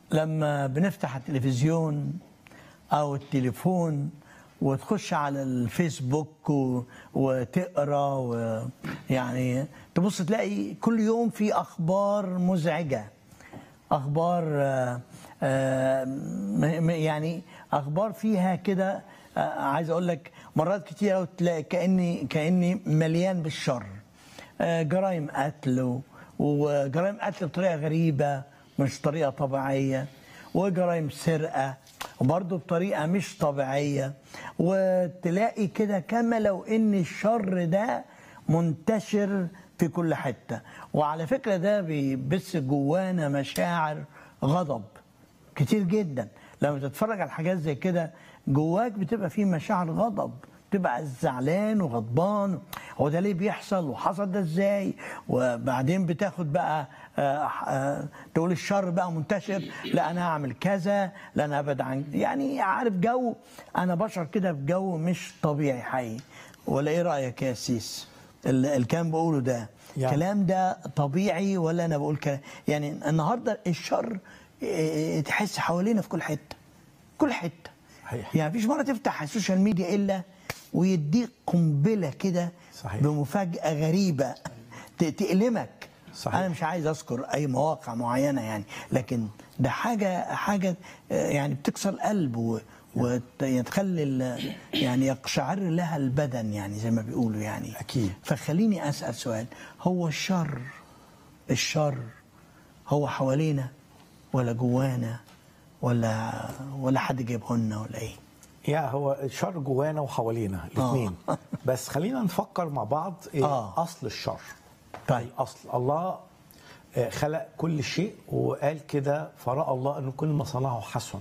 لما بنفتح التلفزيون او التليفون وتخش على الفيسبوك و... وتقرا و... يعني تبص تلاقي كل يوم في اخبار مزعجه اخبار آه، آه، م- م- يعني اخبار فيها كده آه، عايز اقول لك مرات كتير أوي تلاقي كاني كاني مليان بالشر آه، جرائم قتل و- وجرائم قتل بطريقه غريبه مش طريقه طبيعيه وجرائم سرقه وبرضه بطريقه مش طبيعيه وتلاقي كده كما لو ان الشر ده منتشر في كل حته وعلى فكره ده بيبث جوانا مشاعر غضب كتير جدا لما تتفرج على حاجات زي كده جواك بتبقى فيه مشاعر غضب تبقى زعلان وغضبان هو ده ليه بيحصل وحصل ده ازاي وبعدين بتاخد بقى آه، آه، تقول الشر بقى منتشر لا انا هعمل كذا لا انا ابعد عن يعني عارف جو انا بشعر كده في جو مش طبيعي حقيقي ولا ايه رايك يا سيس ال- الكلام بقوله ده يعني- الكلام ده طبيعي ولا انا بقول كلام يعني النهارده الشر إيه، تحس حوالينا في كل حته كل حته صحيح. يعني مفيش مره تفتح السوشيال ميديا الا ويديك قنبله كده صحيح. بمفاجاه غريبه ت- تألمك صحيح. انا مش عايز اذكر اي مواقع معينه يعني لكن ده حاجه حاجه آه، يعني بتكسر القلب و وتخلي ال- يعني يقشعر لها البدن يعني زي ما بيقولوا يعني أكيد. فخليني اسال سؤال هو الشر الشر هو حوالينا ولا جوانا ولا ولا حد جايبه لنا ولا ايه يا هو الشر جوانا وحوالينا الاثنين بس خلينا نفكر مع بعض ايه آه. اصل الشر طيب. الاصل الله آه، خلق كل شيء وقال كده فراى الله ان كل ما صنعه حسن